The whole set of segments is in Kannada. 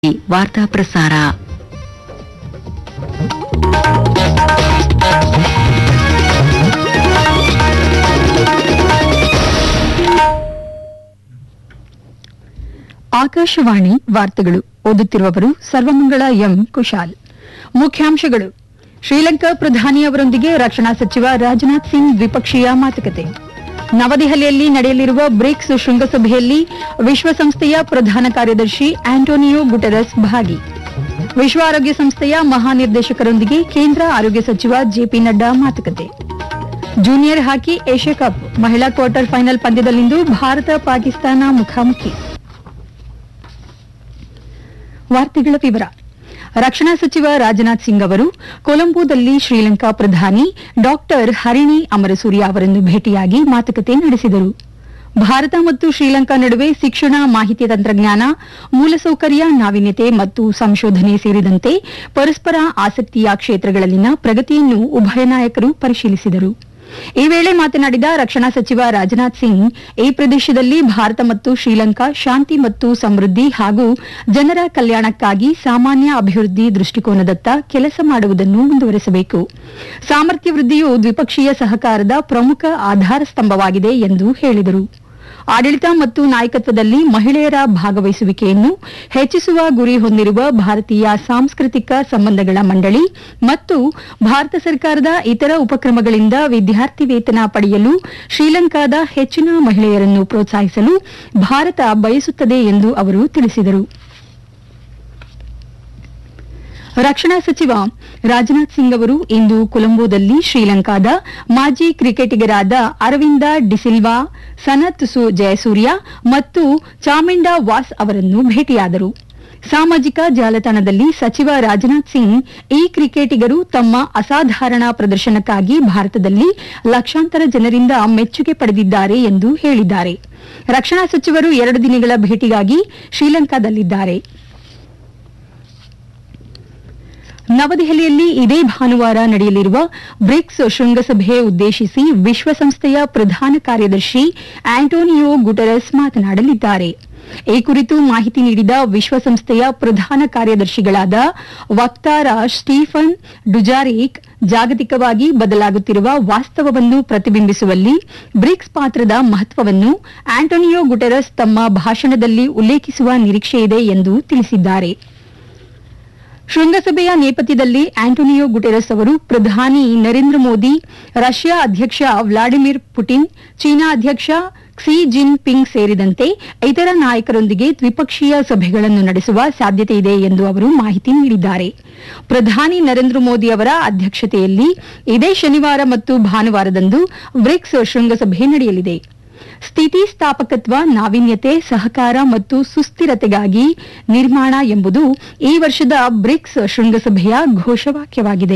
ವಾರ್ತಾ ಪ್ರಸಾರ ಆಕಾಶವಾಣಿ ವಾರ್ತೆಗಳು ಓದುತ್ತಿರುವವರು ಸರ್ವಮಂಗಳ ಎಂ ಕುಶಾಲ್ ಮುಖ್ಯಾಂಶಗಳು ಶ್ರೀಲಂಕಾ ಪ್ರಧಾನಿ ಅವರೊಂದಿಗೆ ರಕ್ಷಣಾ ಸಚಿವ ರಾಜನಾಥ್ ಸಿಂಗ್ ದ್ವಿಪಕ್ಷೀಯ ಮಾತುಕತೆ ನವದೆಹಲಿಯಲ್ಲಿ ನಡೆಯಲಿರುವ ಬ್ರಿಕ್ಸ್ ಶೃಂಗಸಭೆಯಲ್ಲಿ ವಿಶ್ವಸಂಸ್ಥೆಯ ಪ್ರಧಾನ ಕಾರ್ಯದರ್ಶಿ ಆಂಟೋನಿಯೋ ಗುಟೆರಸ್ ಭಾಗಿ ವಿಶ್ವ ಆರೋಗ್ಯ ಸಂಸ್ಥೆಯ ಮಹಾನಿರ್ದೇಶಕರೊಂದಿಗೆ ಕೇಂದ್ರ ಆರೋಗ್ಯ ಸಚಿವ ಜೆಪಿ ನಡ್ಡಾ ಮಾತುಕತೆ ಜೂನಿಯರ್ ಹಾಕಿ ಏಷ್ಯಾ ಕಪ್ ಮಹಿಳಾ ಕ್ವಾರ್ಟರ್ ಫೈನಲ್ ಪಂದ್ಯದಲ್ಲಿಂದು ಭಾರತ ಪಾಕಿಸ್ತಾನ ಮುಖಾಮುಖಿ ವಾರ್ತೆಗಳ ವಿವರ ರಕ್ಷಣಾ ಸಚಿವ ರಾಜನಾಥ್ ಸಿಂಗ್ ಅವರು ಕೊಲಂಬೋದಲ್ಲಿ ಶ್ರೀಲಂಕಾ ಪ್ರಧಾನಿ ಡಾಕ್ಟರ್ ಹರಿಣಿ ಅಮರಸೂರ್ಯ ಅವರನ್ನು ಭೇಟಿಯಾಗಿ ಮಾತುಕತೆ ನಡೆಸಿದರು ಭಾರತ ಮತ್ತು ಶ್ರೀಲಂಕಾ ನಡುವೆ ಶಿಕ್ಷಣ ಮಾಹಿತಿ ತಂತ್ರಜ್ಞಾನ ಮೂಲಸೌಕರ್ಯ ನಾವೀನ್ಯತೆ ಮತ್ತು ಸಂಶೋಧನೆ ಸೇರಿದಂತೆ ಪರಸ್ಪರ ಆಸಕ್ತಿಯ ಕ್ಷೇತ್ರಗಳಲ್ಲಿನ ಪ್ರಗತಿಯನ್ನು ಉಭಯ ನಾಯಕರು ಪರಿಶೀಲಿಸಿದರು ಈ ವೇಳೆ ಮಾತನಾಡಿದ ರಕ್ಷಣಾ ಸಚಿವ ರಾಜನಾಥ್ ಸಿಂಗ್ ಈ ಪ್ರದೇಶದಲ್ಲಿ ಭಾರತ ಮತ್ತು ಶ್ರೀಲಂಕಾ ಶಾಂತಿ ಮತ್ತು ಸಮೃದ್ಧಿ ಹಾಗೂ ಜನರ ಕಲ್ಯಾಣಕ್ಕಾಗಿ ಸಾಮಾನ್ಯ ಅಭಿವೃದ್ಧಿ ದೃಷ್ಟಿಕೋನದತ್ತ ಕೆಲಸ ಮಾಡುವುದನ್ನು ಮುಂದುವರೆಸಬೇಕು ಸಾಮರ್ಥ್ಯ ವೃದ್ಧಿಯು ದ್ವಿಪಕ್ಷೀಯ ಸಹಕಾರದ ಪ್ರಮುಖ ಆಧಾರ ಸ್ತಂಭವಾಗಿದೆ ಎಂದು ಹೇಳಿದರು ಆಡಳಿತ ಮತ್ತು ನಾಯಕತ್ವದಲ್ಲಿ ಮಹಿಳೆಯರ ಭಾಗವಹಿಸುವಿಕೆಯನ್ನು ಹೆಚ್ಚಿಸುವ ಗುರಿ ಹೊಂದಿರುವ ಭಾರತೀಯ ಸಾಂಸ್ಕೃತಿಕ ಸಂಬಂಧಗಳ ಮಂಡಳಿ ಮತ್ತು ಭಾರತ ಸರ್ಕಾರದ ಇತರ ಉಪಕ್ರಮಗಳಿಂದ ವಿದ್ಯಾರ್ಥಿ ವೇತನ ಪಡೆಯಲು ಶ್ರೀಲಂಕಾದ ಹೆಚ್ಚಿನ ಮಹಿಳೆಯರನ್ನು ಪ್ರೋತ್ಸಾಹಿಸಲು ಭಾರತ ಬಯಸುತ್ತದೆ ಎಂದು ಅವರು ತಿಳಿಸಿದರು ರಕ್ಷಣಾ ಸಚಿವ ರಾಜನಾಥ್ ಸಿಂಗ್ ಅವರು ಇಂದು ಕೊಲಂಬೋದಲ್ಲಿ ಶ್ರೀಲಂಕಾದ ಮಾಜಿ ಕ್ರಿಕೆಟಿಗರಾದ ಅರವಿಂದ ಡಿಸಿಲ್ವಾ ಸನತ್ ಸು ಜಯಸೂರ್ಯ ಮತ್ತು ಚಾಮಿಂಡಾ ವಾಸ್ ಅವರನ್ನು ಭೇಟಿಯಾದರು ಸಾಮಾಜಿಕ ಜಾಲತಾಣದಲ್ಲಿ ಸಚಿವ ರಾಜನಾಥ್ ಸಿಂಗ್ ಈ ಕ್ರಿಕೆಟಿಗರು ತಮ್ಮ ಅಸಾಧಾರಣ ಪ್ರದರ್ಶನಕ್ಕಾಗಿ ಭಾರತದಲ್ಲಿ ಲಕ್ಷಾಂತರ ಜನರಿಂದ ಮೆಚ್ಚುಗೆ ಪಡೆದಿದ್ದಾರೆ ಎಂದು ಹೇಳಿದ್ದಾರೆ ರಕ್ಷಣಾ ಸಚಿವರು ಎರಡು ದಿನಗಳ ಭೇಟಿಗಾಗಿ ಶ್ರೀಲಂಕಾದಲ್ಲಿದ್ದಾರೆ ನವದೆಹಲಿಯಲ್ಲಿ ಇದೇ ಭಾನುವಾರ ನಡೆಯಲಿರುವ ಬ್ರಿಕ್ಸ್ ಶೃಂಗಸಭೆ ಉದ್ದೇಶಿಸಿ ವಿಶ್ವಸಂಸ್ಥೆಯ ಪ್ರಧಾನ ಕಾರ್ಯದರ್ಶಿ ಆಂಟೋನಿಯೋ ಗುಟೆರಸ್ ಮಾತನಾಡಲಿದ್ದಾರೆ ಈ ಕುರಿತು ಮಾಹಿತಿ ನೀಡಿದ ವಿಶ್ವಸಂಸ್ಥೆಯ ಪ್ರಧಾನ ಕಾರ್ಯದರ್ಶಿಗಳಾದ ವಕ್ತಾರ ಸ್ಟೀಫನ್ ಡುಜಾರಿಕ್ ಜಾಗತಿಕವಾಗಿ ಬದಲಾಗುತ್ತಿರುವ ವಾಸ್ತವವನ್ನು ಪ್ರತಿಬಿಂಬಿಸುವಲ್ಲಿ ಬ್ರಿಕ್ಸ್ ಪಾತ್ರದ ಮಹತ್ವವನ್ನು ಆಂಟೋನಿಯೋ ಗುಟೆರಸ್ ತಮ್ಮ ಭಾಷಣದಲ್ಲಿ ಉಲ್ಲೇಖಿಸುವ ನಿರೀಕ್ಷೆಯಿದೆ ಎಂದು ತಿಳಿಸಿದ್ದಾರೆ ಶೃಂಗಸಭೆಯ ನೇಪಥ್ಯದಲ್ಲಿ ಆಂಟೋನಿಯೋ ಗುಟೆರಸ್ ಅವರು ಪ್ರಧಾನಿ ನರೇಂದ್ರ ಮೋದಿ ರಷ್ಯಾ ಅಧ್ಯಕ್ಷ ವ್ಲಾಡಿಮಿರ್ ಪುಟಿನ್ ಚೀನಾ ಅಧ್ಯಕ್ಷ ಕ್ಸಿ ಜಿನ್ ಪಿಂಗ್ ಸೇರಿದಂತೆ ಇತರ ನಾಯಕರೊಂದಿಗೆ ದ್ವಿಪಕ್ಷೀಯ ಸಭೆಗಳನ್ನು ನಡೆಸುವ ಸಾಧ್ಯತೆಯಿದೆ ಎಂದು ಅವರು ಮಾಹಿತಿ ನೀಡಿದ್ದಾರೆ ಪ್ರಧಾನಿ ನರೇಂದ್ರ ಮೋದಿ ಅವರ ಅಧ್ಯಕ್ಷತೆಯಲ್ಲಿ ಇದೇ ಶನಿವಾರ ಮತ್ತು ಭಾನುವಾರದಂದು ಬ್ರಿಕ್ಸ್ ಶೃಂಗಸಭೆ ನಡೆಯಲಿದೆ ಸ್ಥಿತಿಸ್ಥಾಪಕತ್ವ ನಾವೀನ್ಯತೆ ಸಹಕಾರ ಮತ್ತು ಸುಸ್ಥಿರತೆಗಾಗಿ ನಿರ್ಮಾಣ ಎಂಬುದು ಈ ವರ್ಷದ ಬ್ರಿಕ್ಸ್ ಶೃಂಗಸಭೆಯ ಘೋಷವಾಕ್ಯವಾಗಿದೆ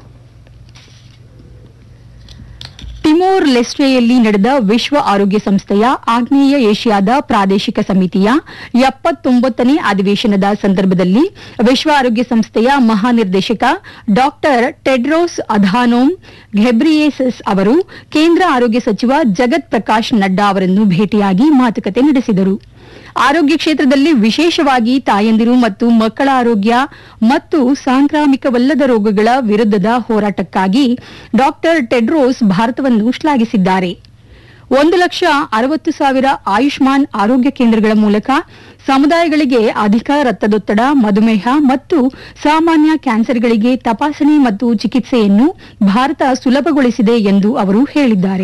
ಟಿಮೋರ್ ಲೆಸ್ಟೆಯಲ್ಲಿ ನಡೆದ ವಿಶ್ವ ಆರೋಗ್ಯ ಸಂಸ್ಥೆಯ ಆಗ್ನೇಯ ಏಷ್ಯಾದ ಪ್ರಾದೇಶಿಕ ಸಮಿತಿಯ ಎಪ್ಪತ್ತೊಂಬತ್ತನೇ ಅಧಿವೇಶನದ ಸಂದರ್ಭದಲ್ಲಿ ವಿಶ್ವ ಆರೋಗ್ಯ ಸಂಸ್ಥೆಯ ಮಹಾನಿರ್ದೇಶಕ ಡಾಕ್ಟರ್ ಟೆಡ್ರೋಸ್ ಅಧಾನೋಮ್ ಘೆಬ್ರಿಯೇಸಸ್ ಅವರು ಕೇಂದ್ರ ಆರೋಗ್ಯ ಸಚಿವ ಜಗತ್ ಪ್ರಕಾಶ್ ನಡ್ಡಾ ಅವರನ್ನು ಭೇಟಿಯಾಗಿ ಮಾತುಕತೆ ನಡೆಸಿದರು ಆರೋಗ್ಯ ಕ್ಷೇತ್ರದಲ್ಲಿ ವಿಶೇಷವಾಗಿ ತಾಯಂದಿರು ಮತ್ತು ಮಕ್ಕಳ ಆರೋಗ್ಯ ಮತ್ತು ಸಾಂಕ್ರಾಮಿಕವಲ್ಲದ ರೋಗಗಳ ವಿರುದ್ಧದ ಹೋರಾಟಕ್ಕಾಗಿ ಡಾಕ್ಟರ್ ಟೆಡ್ರೋಸ್ ಭಾರತವನ್ನು ಶ್ಲಾಘಿಸಿದ್ದಾರೆ ಒಂದು ಲಕ್ಷ ಅರವತ್ತು ಸಾವಿರ ಆಯುಷ್ಮಾನ್ ಆರೋಗ್ಯ ಕೇಂದ್ರಗಳ ಮೂಲಕ ಸಮುದಾಯಗಳಿಗೆ ಅಧಿಕ ರಕ್ತದೊತ್ತಡ ಮಧುಮೇಹ ಮತ್ತು ಸಾಮಾನ್ಯ ಕ್ಯಾನ್ಸರ್ಗಳಿಗೆ ತಪಾಸಣೆ ಮತ್ತು ಚಿಕಿತ್ಸೆಯನ್ನು ಭಾರತ ಸುಲಭಗೊಳಿಸಿದೆ ಎಂದು ಅವರು ಹೇಳಿದ್ದಾರೆ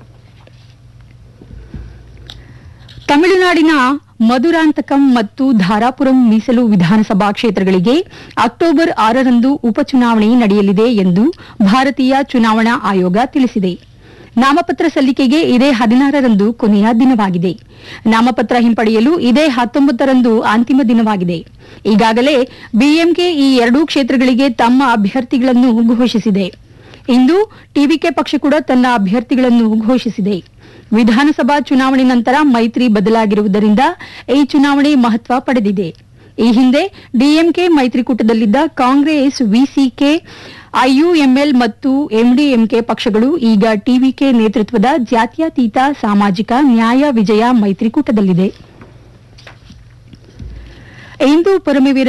ತಮಿಳುನಾಡಿನ ಮಧುರಾಂತಕಂ ಮತ್ತು ಧಾರಾಪುರಂ ಮೀಸಲು ವಿಧಾನಸಭಾ ಕ್ಷೇತ್ರಗಳಿಗೆ ಅಕ್ಟೋಬರ್ ಆರರಂದು ಉಪಚುನಾವಣೆ ನಡೆಯಲಿದೆ ಎಂದು ಭಾರತೀಯ ಚುನಾವಣಾ ಆಯೋಗ ತಿಳಿಸಿದೆ ನಾಮಪತ್ರ ಸಲ್ಲಿಕೆಗೆ ಇದೇ ಹದಿನಾರರಂದು ಕೊನೆಯ ದಿನವಾಗಿದೆ ನಾಮಪತ್ರ ಹಿಂಪಡೆಯಲು ಇದೇ ಹತ್ತೊಂಬತ್ತರಂದು ಅಂತಿಮ ದಿನವಾಗಿದೆ ಈಗಾಗಲೇ ಬಿಎಂಕೆ ಈ ಎರಡೂ ಕ್ಷೇತ್ರಗಳಿಗೆ ತಮ್ಮ ಅಭ್ಯರ್ಥಿಗಳನ್ನು ಘೋಷಿಸಿದೆ ಇಂದು ಟಿವಿಕೆ ಪಕ್ಷ ಕೂಡ ತನ್ನ ಅಭ್ಯರ್ಥಿಗಳನ್ನು ಘೋಷಿಸಿದೆ ವಿಧಾನಸಭಾ ಚುನಾವಣೆ ನಂತರ ಮೈತ್ರಿ ಬದಲಾಗಿರುವುದರಿಂದ ಈ ಚುನಾವಣೆ ಮಹತ್ವ ಪಡೆದಿದೆ ಈ ಹಿಂದೆ ಡಿಎಂಕೆ ಮೈತ್ರಿಕೂಟದಲ್ಲಿದ್ದ ಕಾಂಗ್ರೆಸ್ ವಿಸಿಕೆ ಐಯುಎಂಎಲ್ ಮತ್ತು ಎಂಡಿಎಂಕೆ ಪಕ್ಷಗಳು ಈಗ ಟಿವಿಕೆ ನೇತೃತ್ವದ ಜಾತ್ಯತೀತ ಸಾಮಾಜಿಕ ನ್ಯಾಯ ವಿಜಯ ಮೈತ್ರಿಕೂಟದಲ್ಲಿದೆ ಇಂದು ಪರಮವೀರ